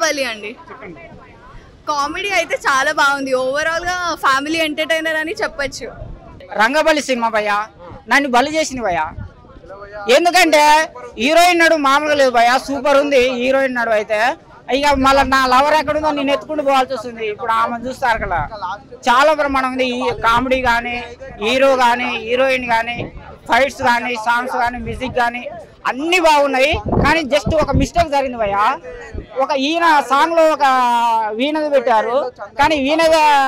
రంగబలి అండి కామెడీ అయితే చాలా బాగుంది ఓవరాల్ గా ఫ్యామిలీ ఎంటర్టైనర్ అని చెప్పొచ్చు రంగబలి సినిమా భయ్య నన్ను బలి చేసింది భయ్య ఎందుకంటే హీరోయిన్ నడు మామూలుగా లేదు భయ్య సూపర్ ఉంది హీరోయిన్ నడు అయితే ఇక మళ్ళీ నా లవర్ ఎక్కడుందో నేను ఎత్తుకుంటూ పోవాల్సి వస్తుంది ఇప్పుడు ఆమె చూస్తారు కదా చాలా బ్రహ్మాండం ఉంది ఈ కామెడీ కానీ హీరో కానీ హీరోయిన్ కానీ ఫైట్స్ కానీ సాంగ్స్ కానీ మ్యూజిక్ కానీ అన్ని బాగున్నాయి కానీ జస్ట్ ఒక మిస్టేక్ జరిగింది భయ్య ఒక ఈయన సాంగ్ లో ఒక వీణది పెట్టారు కానీ వీణ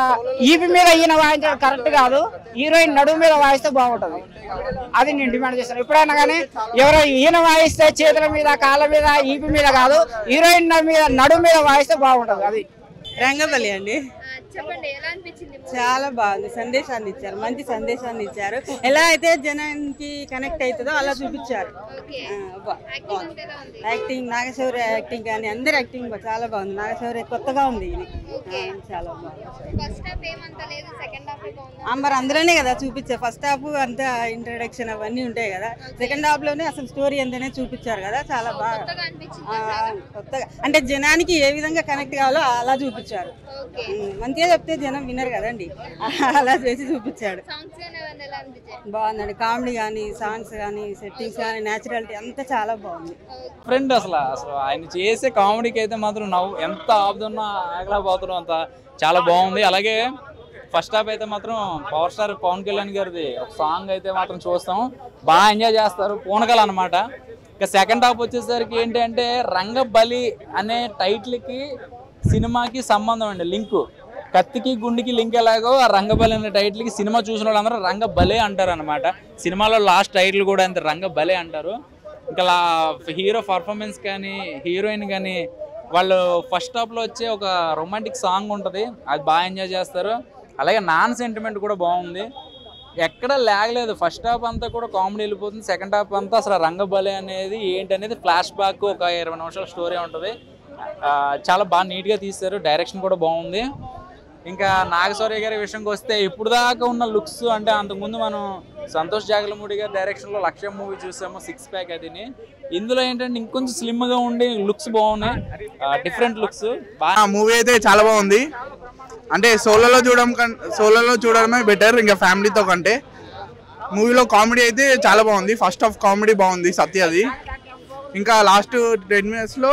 ఈపి మీద ఈయన వాయించడం కరెక్ట్ కాదు హీరోయిన్ నడుము మీద వాయిస్తే బాగుంటది అది నేను డిమాండ్ చేస్తాను ఎప్పుడైనా కానీ ఎవరో ఈయన వాయిస్తే చేతుల మీద కాళ్ళ మీద ఈపి మీద కాదు హీరోయిన్ మీద నడుము మీద వాయిస్తే బాగుంటది అది రంగబలి అండి చెప్పండి ఎలా అనిపించింది చాలా బాగుంది సందేశాన్ని ఇచ్చారు మంచి సందేశాన్ని ఇచ్చారు ఎలా అయితే జనానికి కనెక్ట్ అవుతుందో అలా చూపించారు ఆ, బా- బాగుంది. యాక్టింగ్ నాగశౌర్య యాక్టింగ్ కానీ అందరి యాక్టింగ్ బా- చాలా బాగుంది నాగశౌర్య కొత్తగా ఉంది ఇది ఆ, చాలా బాగుంది ఫస్ట్ హాఫ్ ఏమంత లేదు సెకండ్ హాఫ్ బాగుంది ఆ, మరి అందులోనే కదా చూపించారు ఫస్ట్ హాఫ్ అంతా ఇంట్రడక్షన్ అవన్నీ ఉంటాయి కదా సెకండ్ హాఫ్ లోనే అసలు స్టోరీ ఎంతనే చూపించారు కదా చాలా బాగా ఆ, కొత్తగా అంటే జనానికి ఏ విధంగా కనెక్ట్ కావాలో అలా చూపించారు ఉమ్, మంచిగా చెప్తే జనం వినరు కదండి అలా చేసి చూపించాడు సాంగ్స్ కానీ అవన్నీ ఎలా అనిపించాయి బాగుందండి కామెడీ కానీ సాంగ్స్ కానీ సెట్టింగ్స్ కానీ న్యాచురాలిటీ అంతా చాలా బాగుంది ఫ్రెండ్ అసలు అసలు ఆయన చేసే కామెడీకి అయితే మాత్రం నవ్వు ఎంత ఆపుతున్నా ఆగలేకపోతున్నాం అంత చాలా బాగుంది అలాగే ఫస్ట్ హాఫ్ అయితే మాత్రం పవర్ స్టార్ పవన్ కళ్యాణ్ గారిది ఒక సాంగ్ అయితే మాత్రం చూస్తాం బాగా ఎంజాయ్ చేస్తారు పూనకలు అనమాట ఇక సెకండ్ హాఫ్ వచ్చేసరికి ఏంటి అంటే రంగబలి అనే టైటిల్కి సినిమాకి సంబంధం అండి లింకు కత్తికి గుండికి లింక్ ఎలాగో ఆ రంగబలి అనే టైటిల్కి సినిమా చూసిన వాళ్ళందరూ రంగబలే అంటారు అనమాట సినిమాలో లాస్ట్ టైటిల్ కూడా అంతే రంగబలే అంటారు ఇంకా హీరో పర్ఫార్మెన్స్ కానీ హీరోయిన్ కానీ వాళ్ళు ఫస్ట్ హాఫ్లో వచ్చే ఒక రొమాంటిక్ సాంగ్ ఉంటుంది అది బాగా ఎంజాయ్ చేస్తారు అలాగే నాన్ సెంటిమెంట్ కూడా బాగుంది ఎక్కడ లేగలేదు ఫస్ట్ హాఫ్ అంతా కూడా కామెడీ వెళ్ళిపోతుంది సెకండ్ హాఫ్ అంతా అసలు రంగబలి అనేది ఏంటి అనేది ఫ్లాష్ బ్యాక్ ఒక ఇరవై నిమిషాల స్టోరీ ఉంటుంది ఆ, చాలా బాగా నీట్గా తీస్తారు డైరెక్షన్ కూడా బాగుంది ఇంకా నాగశౌర్య గారి విషయంకి వస్తే ఇప్పుడు దాకా ఉన్న లుక్స్ అంటే అంతకుముందు మనం సంతోష్ జాగలమూడి గారి డైరెక్షన్లో లక్ష్యం మూవీ చూసాము సిక్స్ ప్యాక్ అదిని ఇందులో ఏంటంటే ఇంకొంచెం స్లిమ్గా ఉండి లుక్స్ బాగున్నాయి డిఫరెంట్ లుక్స్ బాగా మూవీ అయితే చాలా బాగుంది అంటే సోలోలో చూడడం కన్ సోలోలో చూడడమే బెటర్ ఇంకా ఫ్యామిలీతో కంటే మూవీలో కామెడీ అయితే చాలా బాగుంది ఫస్ట్ హాఫ్ కామెడీ బాగుంది సత్యది ఇంకా లాస్ట్ టెన్ మినిట్స్లో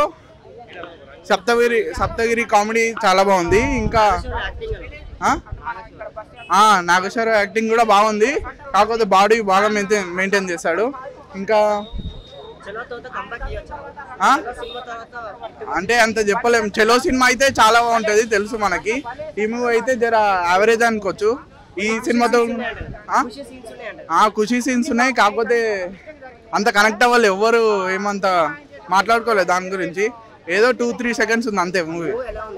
సప్తగిరి సప్తగిరి కామెడీ చాలా బాగుంది ఇంకా ఆ? ఆ, నాగేశ్వర యాక్టింగ్ కూడా బాగుంది కాకపోతే బాడీ బాగా మెయింటైన్ మెయింటైన్ చేశాడు ఇంకా ఆ? అంటే అంత చెప్పలేం చెలో సినిమా అయితే చాలా బాగుంటది తెలుసు మనకి ఈ మూవీ అయితే జర యావరేజ్ అనుకోవచ్చు ఈ సినిమాతో ఆ? ఆ, ఖుషి సీన్స్ ఉన్నాయి కాకపోతే అంత కనెక్ట్ అవ్వాలి ఎవ్వరు ఏమంత మాట్లాడుకోలేదు దాని గురించి ఏదో టూ త్రీ సెకండ్స్ ఉంది అంతే మూవీ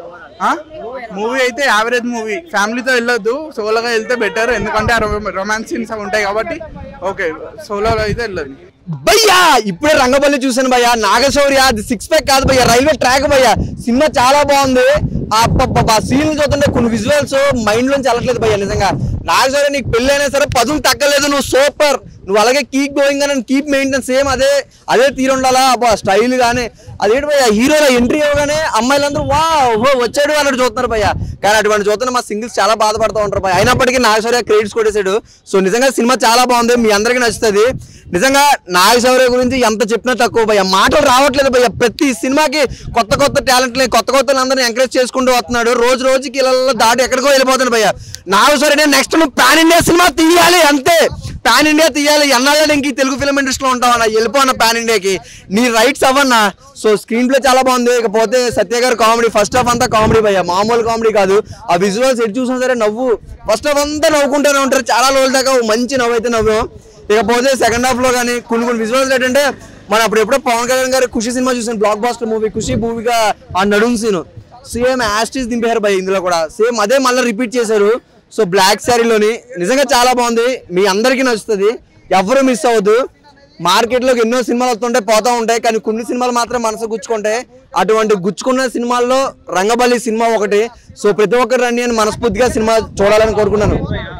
మూవీ అయితే యావరేజ్ మూవీ ఫ్యామిలీతో వెళ్ళొద్దు సోలోగా వెళ్తే బెటర్ ఎందుకంటే రొమాన్స్ సీన్స్ ఉంటాయి కాబట్టి ఓకే సోలోలో అయితే వెళ్ళదు భయ్యా ఇప్పుడే రంగబల్లి చూసాను భయ్యా నాగశౌర్య అది సిక్స్ ప్యాక్ కాదు భయ్యా రైల్వే ట్రాక్ భయ్యా సినిమా చాలా బాగుంది ఆ సీన్లు చూస్తుంటే కొన్ని విజువల్స్ మైండ్ లోంచి వెళ్ళట్లేదు భయ్యా నిజంగా నాగశౌర్య నీకు పెళ్ళి అయినా సరే పదులు తగ్గలేదు నువ్వు సూపర్ నువ్వు అలాగే కీప్ గోయింగ్ అని కీప్ మెయింటెన్ సేమ్ అదే అదే తీరు ఉండాలా అబ్బా స్టైల్ గానీ అదేంటి భయ్యా హీరోలో ఎంట్రీ ఇవ్వగానే అమ్మాయిలందరూ వా ఓహో వచ్చాడు అన్నట్టు చూస్తున్నారు భయ్యా కానీ అటువంటి చూస్తున్న మా సింగిల్స్ చాలా బాధపడుతూ ఉంటారు భయ్యా అయినప్పటికీ నాగశౌర్య క్రెడిట్స్ కొట్టేశాడు సో నిజంగా సినిమా చాలా బాగుంది మీ అందరికీ నచ్చుతుంది నిజంగా నాగశౌర్య గురించి ఎంత చెప్పినా తక్కువ భయ్య మాటలు రావట్లేదు భయ్య ప్రతి సినిమాకి కొత్త కొత్త టాలెంట్ని కొత్త కొత్త అందరిని ఎంకరేజ్ చేసుకుంటూ వస్తున్నాడు రోజు రోజుకి ఇలా దాటి ఎక్కడికో వెళ్ళిపోతున్నాడు భయ్య నాగశౌర్య నెక్స్ట్ నువ్వు పాన్ ఇండియా సినిమా తీయాలి అంతే పాన్ ఇండియా తీయాలి ఎన్నాళ్ళు ఇంక ఈ తెలుగు ఫిలిం ఇండస్ట్రీలో ఉంటావన్నా వెళ్ళిపోన్నా పాన్ ఇండియాకి నీ రైట్స్ అవ్వన్నా సో స్క్రీన్ ప్లే చాలా బాగుంది ఇకపోతే సత్య గారు కామెడీ ఫస్ట్ హాఫ్ అంతా కామెడీ భయ్య మామూలు కామెడీ కాదు ఆ విజువల్స్ ఎటు చూసినా సరే నవ్వు ఫస్ట్ హాఫ్ అంతా నవ్వుకుంటూనే ఉంటారు చాలా రోజుల దాకా ఓ మంచి నవ్వు అయితే నవ్వాం ఇకపోతే సెకండ్ హాఫ్ లో కానీ కొన్ని కొన్ని విజువల్స్ ఏంటంటే మనం అప్పుడు ఎప్పుడో పవన్ కళ్యాణ్ గారి ఖుషి సినిమా చూసాను బ్లాక్ బాస్టర్ మూవీ ఖుషి మూవీగా ఆ నడుం సీన్ సేమ్ యాస్టీస్ దింపారు భయ్ ఇందులో కూడా సేమ్ అదే మళ్ళీ రిపీట్ చేశారు సో బ్లాక్ శారీలోని నిజంగా చాలా బాగుంది మీ అందరికీ నచ్చుతుంది ఎవరు మిస్ అవ్వద్దు మార్కెట్లోకి ఎన్నో సినిమాలు వస్తుంటాయి పోతా ఉంటాయి కానీ కొన్ని సినిమాలు మాత్రం మనసు గుచ్చుకుంటాయి అటువంటి గుచ్చుకున్న సినిమాల్లో రంగబలి సినిమా ఒకటి సో ప్రతి ఒక్కరు రండి అని మనస్ఫూర్తిగా సినిమా చూడాలని కోరుకున్నాను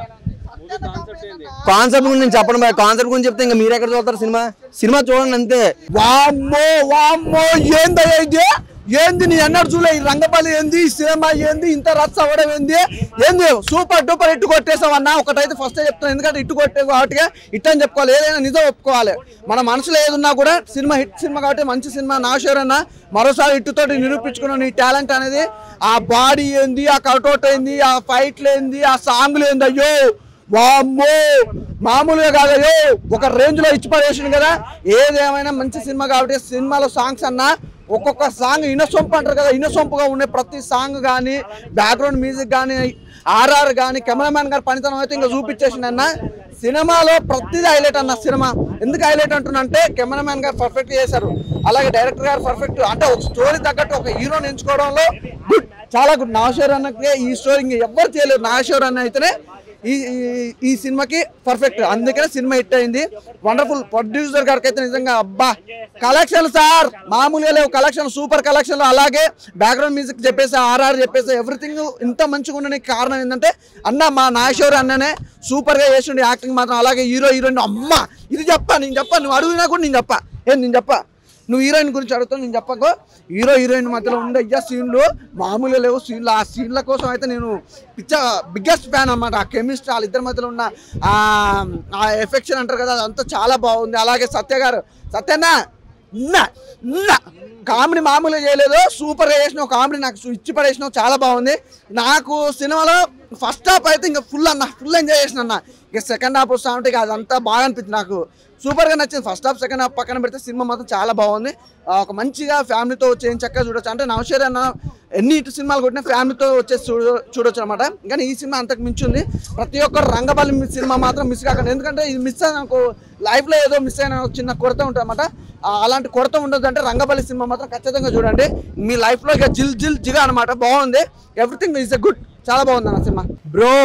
కాన్సెప్ట్ గురించి నేను చెప్పను బాయ్ కాన్సెప్ట్ గురించి చెప్తే ఇంకా మీరు ఎక్కడ చూస్తారు సినిమా సినిమా చూడండి అంతే వామ్మో వామ్మో ఏందయ్యా ఇది ఏంది నీ అన్నాడు చూలే ఈ రంగపల్లి ఏంది ఈ సినిమా ఏంది ఇంత రచ్చ అవ్వడం ఏంది ఏంది సూపర్ డూపర్ ఇట్టు కొట్టేసాం అన్న ఒకటైతే ఫస్ట్ చెప్తాను ఎందుకంటే ఇట్టు కొట్టే కాబట్టి ఇట్టు అని చెప్పుకోవాలి ఏదైనా నిజం ఒప్పుకోవాలి మన మనసులో ఏది ఉన్నా కూడా సినిమా హిట్ సినిమా కాబట్టి మంచి సినిమా నాగేశ్వర్ అన్న మరోసారి ఇట్టుతోటి నిరూపించుకున్న నీ టాలెంట్ అనేది ఆ బాడీ ఏంది ఆ కటౌట్ ఏంది ఆ ఫైట్లు ఏంది ఆ సాంగ్లు ఏంది అయ్యో వామ్మో మామూలుగా కాదయ్యో ఒక రేంజ్ లో ఇచ్చి పడేసింది కదా ఏదేమైనా మంచి సినిమా కాబట్టి సినిమాలో సాంగ్స్ అన్నా ఒక్కొక్క సాంగ్ ఇనసొంపు అంటారు కదా ఇనసొంపుగా ఉండే ప్రతి సాంగ్ కానీ బ్యాక్గ్రౌండ్ మ్యూజిక్ కానీ ఆర్ఆర్ కానీ కెమెరామ్యాన్ గారి పనితనం అయితే ఇంకా చూపించేసింది అన్న సినిమాలో ప్రతిదీ హైలైట్ అన్న సినిమా ఎందుకు హైలైట్ అంటున్నా అంటే కెమెరామ్యాన్ గారు పర్ఫెక్ట్ చేశారు అలాగే డైరెక్టర్ గారు పర్ఫెక్ట్ అంటే ఒక స్టోరీ తగ్గట్టు ఒక హీరోని ఎంచుకోవడంలో గుడ్ చాలా గుడ్ నాగేశ్వర్ అన్నకి ఈ స్టోరీ ఇంకా ఎవ్వరు చేయలేరు నాగేశ్వర్ అన్న అయితేనే ఈ ఈ- ఈ సినిమాకి పర్ఫెక్ట్ అందుకనే సినిమా హిట్ అయింది వండర్ఫుల్ ప్రొడ్యూసర్ గారికి అయితే నిజంగా అబ్బా కలెక్షన్ సార్ మామూలుగా లేవు కలెక్షన్ సూపర్ కలెక్షన్ అలాగే బ్యాక్గ్రౌండ్ మ్యూజిక్ చెప్పేసి ఆర్ఆర్ చెప్పేసి ఎవ్రీథింగ్ ఇంత మంచిగా ఉండడానికి కారణం ఏంటంటే అన్న మా నాగేశ్వర్ అన్ననే సూపర్ గా చేసిండు యాక్టింగ్ మాత్రం అలాగే హీరో హీరోయిన్ అమ్మ ఇది చెప్పా నేను చెప్పా నువ్వు అడుగునా కూడా నేను చెప్పా ఏం నేను చెప్పా నువ్వు హీరోయిన్ గురించి అడుగుతావు నేను చెప్పకు హీరో హీరోయిన్ మధ్యలో ఉండే అయ్యా సీన్లు మామూలుగా లేవు సీన్లు ఆ సీన్ల కోసం అయితే నేను పిచ్చ బిగ్గెస్ట్ ఫ్యాన్ అన్నమాట ఆ కెమిస్ట్రీ వాళ్ళిద్దరి మధ్యలో ఉన్న ఆ ఆ ఎఫెక్షన్ అంటారు కదా అదంతా చాలా బాగుంది అలాగే సత్య గారు సత్యన్న కామెడీ మామూలుగా చేయలేదు సూపర్ గా చేసినావు కామెడీ నాకు సు- ఇచ్చి పడేసినావు చాలా బాగుంది నాకు సినిమాలో ఫస్ట్ హాఫ్ అయితే ఇంకా ఫుల్ అన్న ఫుల్ ఎంజాయ్ చేసిన అన్న ఇక సెకండ్ హాఫ్ వస్తా ఉంటే ఇక అదంతా బాగా అనిపించింది నాకు సూపర్ గా నచ్చింది ఫస్ట్ హాఫ్ సెకండ్ హాఫ్ పక్కన పెడితే సినిమా మాత్రం చాలా బాగుంది ఆ, ఒక మంచిగా ఫ్యామిలీతో వచ్చి ఏం చక్కగా చూడొచ్చు అంటే నవశేర్ అన్న ఎన్ని ఇటు సినిమాలు కొట్టినా ఫ్యామిలీతో వచ్చేసి చూడ చూడొచ్చు అనమాట కానీ ఈ సినిమా అంతకు మించి ఉంది ప్రతి ఒక్కరు రంగబలి మిస్ సినిమా మాత్రం మిస్ కాకండి ఎందుకంటే ఇది మిస్ అయిన లైఫ్ లో ఏదో మిస్ అయిన ఒక చిన్న కొరత ఉంటుంది అనమాట అలాంటి కొరత ఉండదు అంటే రంగబలి సినిమా మాత్రం ఖచ్చితంగా చూడండి మీ లైఫ్ లో ఇక జిల్ జిల్ జిగా అనమాట బాగుంది ఎవ్రీథింగ్ ఈజ్ ఎ గుడ్ చాలా బాగుంది అన్న సినిమా బ్రో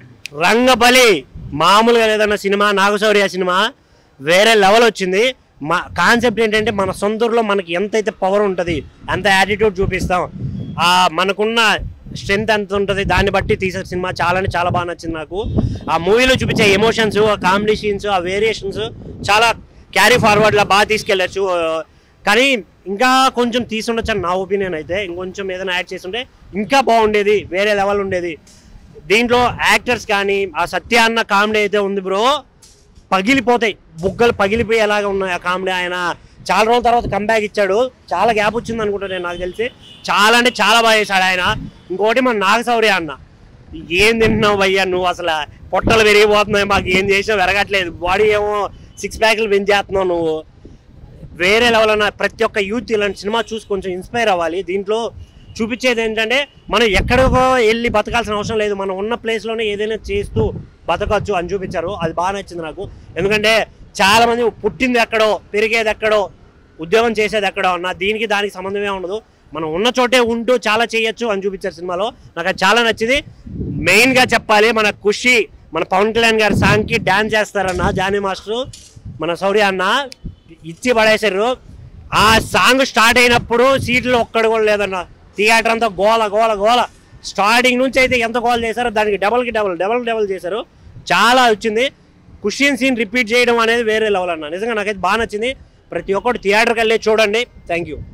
రంగబలి మామూలుగా లేదన్న సినిమా నాగశౌర్య సినిమా వేరే లెవెల్ వచ్చింది మా కాన్సెప్ట్ ఏంటంటే మన సొంతూరులో మనకి ఎంతైతే పవర్ ఉంటుంది అంత యాటిట్యూడ్ చూపిస్తాం ఆ మనకున్న స్ట్రెంత్ ఎంత ఉంటుంది దాన్ని బట్టి తీసే సినిమా చాలా అంటే చాలా బాగా నచ్చింది నాకు ఆ మూవీలో చూపించే ఎమోషన్స్ ఆ కామెడీ సీన్స్ ఆ వేరియేషన్స్ చాలా క్యారీ ఫార్వర్డ్లా బాగా తీసుకెళ్ళచ్చు కానీ ఇంకా కొంచెం తీసుండొచ్చు అని నా ఒపీనియన్ అయితే ఇంకొంచెం ఏదైనా యాడ్ చేస్తుంటే ఇంకా బాగుండేది వేరే లెవెల్ ఉండేది దీంట్లో యాక్టర్స్ కానీ ఆ సత్య అన్న కామెడీ అయితే ఉంది బ్రో పగిలిపోతాయి బుగ్గలు పగిలిపోయేలాగా ఉన్నాయి ఆ కామెడీ ఆయన చాలా రోజుల తర్వాత కంబ్యాక్ ఇచ్చాడు చాలా గ్యాప్ వచ్చింది అనుకుంటా నేను నాకు తెలిసి చాలా అంటే చాలా బాగా చేశాడు ఆయన ఇంకోటి మన నాగశౌర్య అన్న ఏం తింటున్నావు భయ్యా నువ్వు అసలు పొట్టలు పెరిగిపోతున్నాయి మాకు ఏం చేసినా పెరగట్లేదు బాడీ ఏమో సిక్స్ ప్యాక్లు పెంచేస్తున్నావు నువ్వు వేరే లెవెల్ అన్న ప్రతి ఒక్క యూత్ ఇలాంటి సినిమా చూసి కొంచెం ఇన్స్పైర్ అవ్వాలి దీంట్లో చూపించేది ఏంటంటే మనం ఎక్కడికో వెళ్ళి బతకాల్సిన అవసరం లేదు మనం ఉన్న ప్లేస్లోనే ఏదైనా చేస్తూ బతకచ్చు అని చూపించారు అది బాగా నచ్చింది నాకు ఎందుకంటే చాలా మంది పుట్టింది ఎక్కడో పెరిగేది ఎక్కడో ఉద్యోగం చేసేది ఎక్కడో నా దీనికి దానికి సంబంధమే ఉండదు మనం ఉన్న చోటే ఉంటూ చాలా చేయొచ్చు అని చూపించారు సినిమాలో నాకు అది చాలా నచ్చింది మెయిన్గా చెప్పాలి మన ఖుషి మన పవన్ కళ్యాణ్ గారి సాంగ్కి డ్యాన్స్ చేస్తారన్న జానీ మాస్టర్ మన సౌర్య అన్న ఇచ్చి పడేశారు ఆ సాంగ్ స్టార్ట్ అయినప్పుడు సీట్లు ఒక్కడు కూడా లేదన్న థియేటర్ అంతా గోల గోల గోల స్టార్టింగ్ నుంచి అయితే ఎంత గోల చేశారో దానికి డబల్కి డబల్ డబల్ డబల్ చేశారు చాలా వచ్చింది కుషియన్ సీన్ రిపీట్ చేయడం అనేది వేరే లెవెల్ అన్న నిజంగా నాకైతే బాగా నచ్చింది ప్రతి ఒక్కటి థియేటర్కి వెళ్ళి చూడండి థ్యాంక్ యూ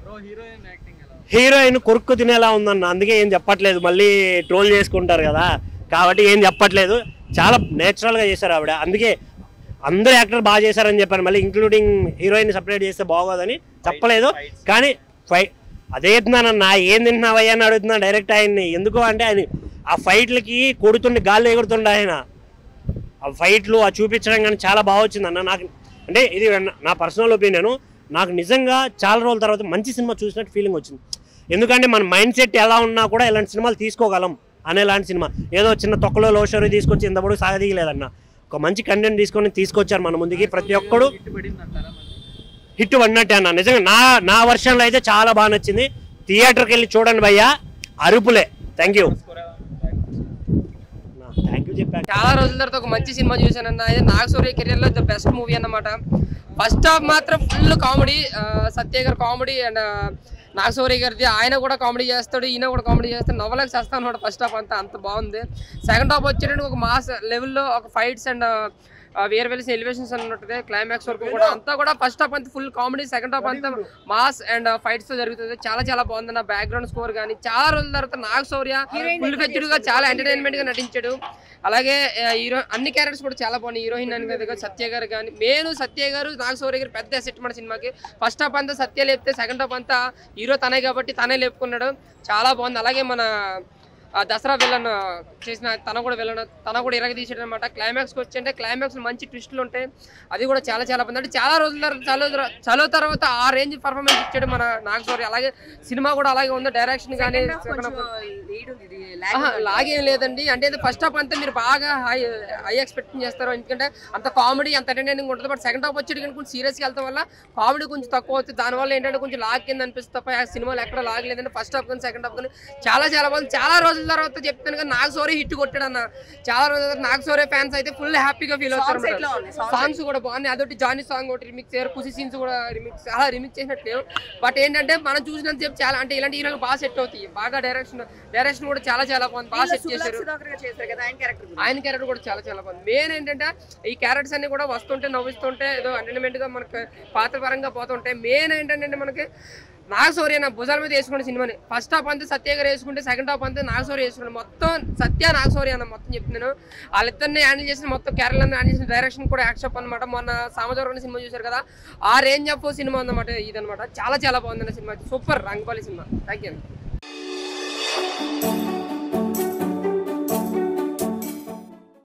హీరోయిన్ కొరుక్కు తినేలా ఉందన్న అందుకే ఏం చెప్పట్లేదు మళ్ళీ ట్రోల్ చేసుకుంటారు కదా కాబట్టి ఏం చెప్పట్లేదు చాలా నేచురల్గా చేశారు ఆవిడ అందుకే అందరు యాక్టర్ బాగా చేశారని చెప్పాను మళ్ళీ ఇంక్లూడింగ్ హీరోయిన్ సపరేట్ చేస్తే బాగోదని చెప్పలేదు కానీ ఫై అదే చెప్తున్నానన్న ఏం తింటున్నావయ్యా అని అడుగుతున్నా డైరెక్ట్ ఆయన్ని ఎందుకు అంటే ఆయన ఆ ఫైట్లకి కొడుతుండే గాల్లో ఎగురుతుండే ఆయన ఆ ఫైట్లు ఆ చూపించడం కానీ చాలా బాగా వచ్చింది అన్న నాకు అంటే ఇది నా- నా పర్సనల్ ఒపీనియన్ నాకు నిజంగా చాలా రోజుల తర్వాత మంచి సినిమా చూసినట్టు ఫీలింగ్ వచ్చింది ఎందుకంటే మన మైండ్ సెట్ ఎలా ఉన్నా కూడా ఇలాంటి సినిమాలు తీసుకోగలం అనేలాంటి సినిమా ఏదో చిన్న తొక్కలో లో స్టోరీ తీసుకొచ్చి ఇంతప్పుడు సాగదీయలేదన్న ఒక మంచి కంటెంట్ తీసుకొని తీసుకొచ్చారు మన ముందుకి ప్రతి ఒక్కడు హిట్ పడినట్టే అన్న నిజంగా నా నా వర్షన్లో అయితే చాలా బాగా నచ్చింది థియేటర్కి వెళ్ళి చూడండి భయ్యా అరుపులే థ్యాంక్ యూ థ్యాంక్ యూ చెప్పాను చాలా రోజుల తర్వాత ఒక మంచి సినిమా చూశానన్న ఇది నాగసూర్య కెరియర్ లో ద బెస్ట్ మూవీ అన్నమాట ఫస్ట్ హాఫ్ మాత్రం ఫుల్ కామెడీ సత్య గారు కామెడీ అండ్ నాగశౌర్య గారిది ఆయన కూడా కామెడీ చేస్తాడు ఈయన కూడా కామెడీ చేస్తాడు నవ్వలేక చేస్తాను అనమాట ఫస్ట్ హాఫ్ అంతా అంత బాగుంది సెకండ్ హాఫ్ వచ్చేటప్పుడు ఒక మాస్ లెవెల్లో ఒక ఫైట్స్ అండ్ ఆ, వేరు వేరే ఎలివేషన్స్ ఉన్నట్టు క్లైమాక్స్ వరకు కూడా అంతా కూడా ఫస్ట్ హాఫ్ అంతా ఫుల్ కామెడీ సెకండ్ హాఫ్ అంతా మాస్ అండ్ ఫైట్స్ తో జరుగుతుంది చాలా చాలా బాగుంది నా బ్యాక్గ్రౌండ్ స్కోర్ కానీ చాలా రోజుల తర్వాత నాగ్ శౌర్య ఫుల్ ఫెచ్డ్ గా చాలా ఎంటర్టైన్మెంట్ గా నటించాడు అలాగే హీరో అన్ని క్యారెక్టర్స్ కూడా చాలా బాగున్నాయి హీరోయిన్ అని కదా సత్య గారు కానీ నేను సత్య గారు నాగ్ శౌర్య గారు పెద్ద అసెట్ మన సినిమాకి ఫస్ట్ హాఫ్ అంతా సత్య లేపితే సెకండ్ హాఫ్ అంతా హీరో తనే కాబట్టి తనే లేపుకున్నాడు చాలా బాగుంది అలాగే మన ఆ దసరా విలన్ చేసిన తన కూడా విలన్ తన కూడా ఇరగ తీసాడు అనమాట క్లైమాక్స్కి వచ్చి అంటే క్లైమాక్స్ మంచి ట్విస్టులు ఉంటాయి అది కూడా చాలా చాలా బాగుంది అంటే చాలా రోజుల తర్వాత చాలా రోజుల- చాలా తర్వాత ఆ రేంజ్ పర్ఫార్మెన్స్ ఇచ్చాడు మన నాగశౌరి అలాగే సినిమా కూడా అలాగే ఉంది డైరెక్షన్ కానీ ఆహా, లాగేం లేదండి అంటే ఫస్ట్ హాఫ్ అంతా మీరు బాగా హై హై ఎక్స్పెక్ట్ చేస్తారు ఎందుకంటే అంత కామెడీ అంత ఎంటర్టైనింగ్ ఉంటుంది బట్ సెకండ్ హాఫ్ వచ్చేటి కొంచెం సీరియస్గా వెళ్తాం వల్ల కామెడీ కొంచెం తక్కువ అవుతుంది దానివల్ల ఏంటంటే కొంచెం లాగ్ కింద అనిపిస్తుంది తప్ప ఆ సినిమాలో ఎక్కడ లాగలేదండి ఫస్ట్ హాఫ్ కానీ సెకండ్ హాఫ్ కానీ చాలా చాలా బాగుంది చాలా రోజుల తర్వాత చెప్తాను కానీ నాగ్ సోరే హిట్ కొట్టాడు అన్న చాలా రోజుల తర్వాత నాగ్ సోరే ఫ్యాన్స్ అయితే ఫుల్ హ్యాపీగా ఫీల్ అవుతారు సాంగ్స్ కూడా బాగున్నాయి అదొకటి జానీ సాంగ్ ఒకటి రిమిక్స్ చేయారు కుసి సీన్స్ కూడా రిమిక్స్ చాలా రిమిక్స్ చేసినట్లేవు బట్ ఏంటంటే మనం చూసినంత సేపు చాలా అంటే ఇలాంటి హీరోలు బాగా సెట్ అవుతాయి బాగా డైరెక్షన్ డైరెక్షన్ కూడా చాలా చాలా బాగుంది బాగా సెట్ చేశారు ఆయన క్యారెక్టర్ కూడా చాలా చాలా బాగుంది మెయిన్ ఏంటంటే ఈ క్యారెక్టర్స్ అన్ని కూడా వస్తుంటే నవ్విస్తుంటే ఏదో ఎంటర్టైన్మెంట్ గా మనకి పాత్ర పరంగా పోతుంటాయి మెయిన్ ఏంటంటే మనకి నాగశౌర్య నా భుజాల మీద వేసుకున్న సినిమాని ఫస్ట్ హాఫ్ అంతా సత్య గారు వేసుకుంటే సెకండ్ హాఫ్ అంతా నాగశౌర్య వేసుకున్నాను మొత్తం సత్య నాగశౌర్య అన్న మొత్తం చెప్తున్నాను వాళ్ళిద్దరిని హ్యాండిల్ చేసిన మొత్తం కేరళ హ్యాండిల్ చేసిన డైరెక్షన్ కూడా యాక్షన్ అనమాట మొన్న సామజవరం సినిమా చూశారు కదా ఆ రేంజ్ ఆఫ్ సినిమా ఉందన్నమాట ఇదన్నమాట చాలా చాలా బాగుంది సినిమా సూపర్ రంగపాలి సినిమా థ్యాంక్ యూ